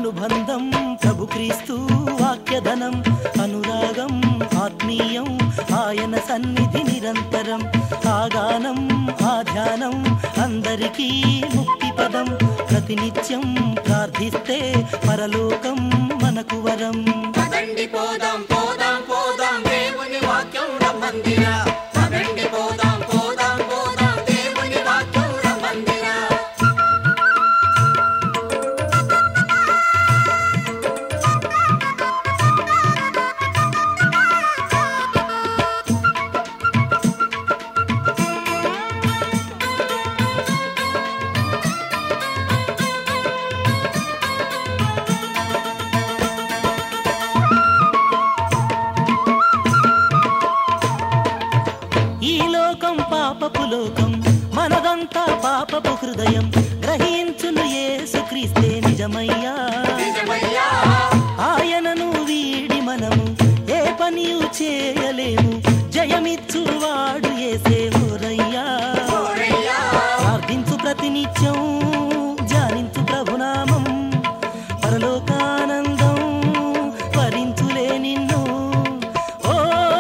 అనుబంధం ప్రభు క్రీస్తు వాక్యధనం అనురాగం ఆత్మీయం ఆయన సన్నిధి నిరంతరం ఆగానం ఆ ధ్యానం అందరికీ ముక్తి పదం ప్రతినిత్యం ప్రార్థిస్తే పరలోకం మనకు వరం పదండి పోదాం పోదాం పోదాం దేవుని వాక్యం రమ్మందిరా పదండి పోదాం పోదాం పోదాం దేవుని వాక్యం రమ్మందిరా ఈ లోకం పాపపు లోకం మనదంతా పాపపు హృదయం గ్రహించును యేసుక్రీస్తే నిజమయ్యా నిజమయ్యా ఆయనను వీడి మనము ఏ పనియు చేయలేము జయమిచ్చువాడు ఏసే ఓరయ్యా ఓరయ్యా ప్రార్థించు ప్రతినిత్యం ధ్యానించు ప్రభునామం పరలోకానందం వరించులే నిన్ను ఓ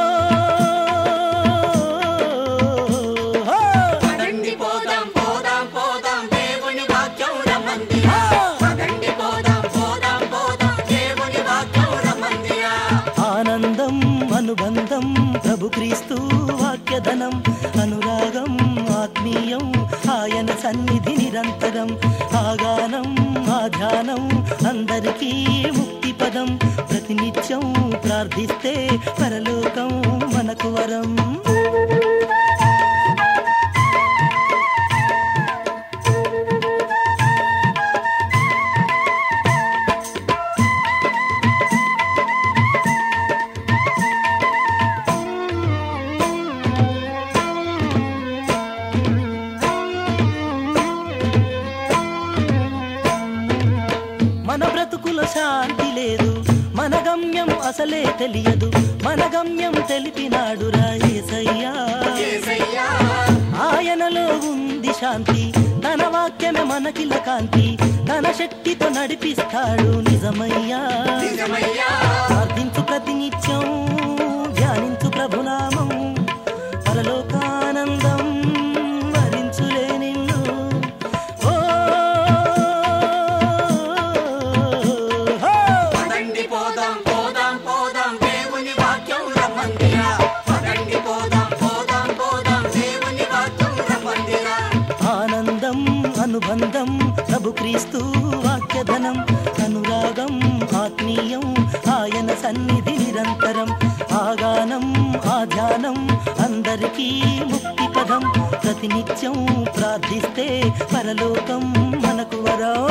పదండి పోదాం పోదాం పోదాం దేవుని వాక్యం రమ్మందిరా పదండి పోదాం పోదాం పోదాం దేవుని వాక్యం రమ్మందిరా ఆనందం అనుబంధం ప్రభు క్రీస్తు వాక్యధనం అనురాగం ఆత్మీయం ఆయన సన్నిధి నిరంతరం ఆగానం ఆ ధ్యానం అందరికీ ముక్తి పదం ప్రతినిత్యం ప్రార్థిస్తే పరలోకం మనకు వరం మన బ్రతుకుల శాంతి లేదు మన గమ్యం అసలే తెలియదు మన గమ్యం తెలిపినాడు రాయేసయ్యా యేసయ్యా ఆయనలో ఉంది శాంతి తన వాక్యమే మనకిల కాంతి తన శక్తితో నడిపిస్తాడు నిజమయ్యా నిజమయ్యా ప్రార్థించు ప్రతినిత్యం ధ్యానించు ప్రభునామం పరలోకానందం వరించులే నిన్ను ఓ పదండి పోదాం పోదాం పోదాం దేవుని వాక్యం రమ్మందిరా పదండి పోదాం పోదాం పోదాం దేవుని వాక్యం రమ్మందిరా ఆనందం అనుబంధం ప్రభు క్రీస్తు వాక్యధనం అనురాగం ఆత్మీయం ఆయన సన్నిధి నిరంతరం ఆగానం ఆ ధ్యానం అందరికీ ముక్తి పదం ప్రతినిత్యం ప్రార్థిస్తే పరలోకం మనకు వరం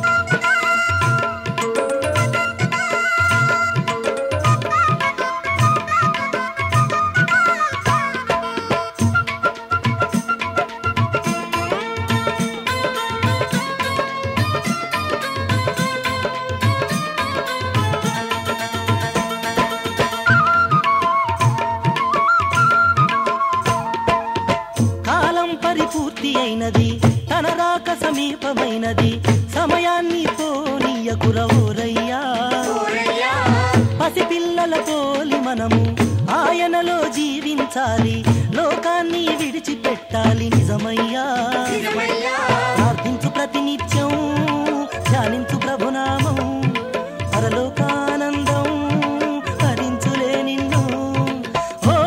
కాలం పరిపూర్తి అయినది తన రాక సమీపమైనది సమయాన్ని పోనీయకురవోరయ్యా ఓరయ్యా పసిపిల్లల పోలి మనము ఆయనలో జీవించాలి లోకాన్ని విడిచిపెట్టాలి నిజమయ్యా నిజమయ్యా ప్రార్థించు ప్రతినిత్యం ధ్యానించు ప్రభునామం పరలోకానందం హరించులే నిన్ను ఓ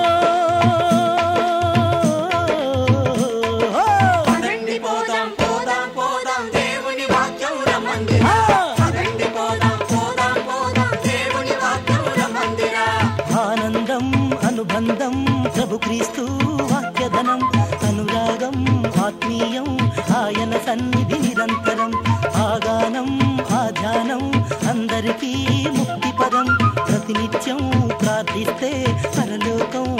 పదండి పోదాం పోదాం పోదాం దేవుని వాక్యం రమ్మందిరా పదండి పోదాం పోదాం పోదాం దేవుని వాక్యం రమ్మందిరా ఆనందం అనుబంధం ప్రభు క్రీస్తు వాక్యధనం అనురాగం ఆత్మీయం ఆయన సన్నిధి నిరంతరం ఆగానం ఆ ధ్యానం అందరికీ ముక్తి పదం ప్రతినిత్యం ప్రార్థిస్తే పరలోకం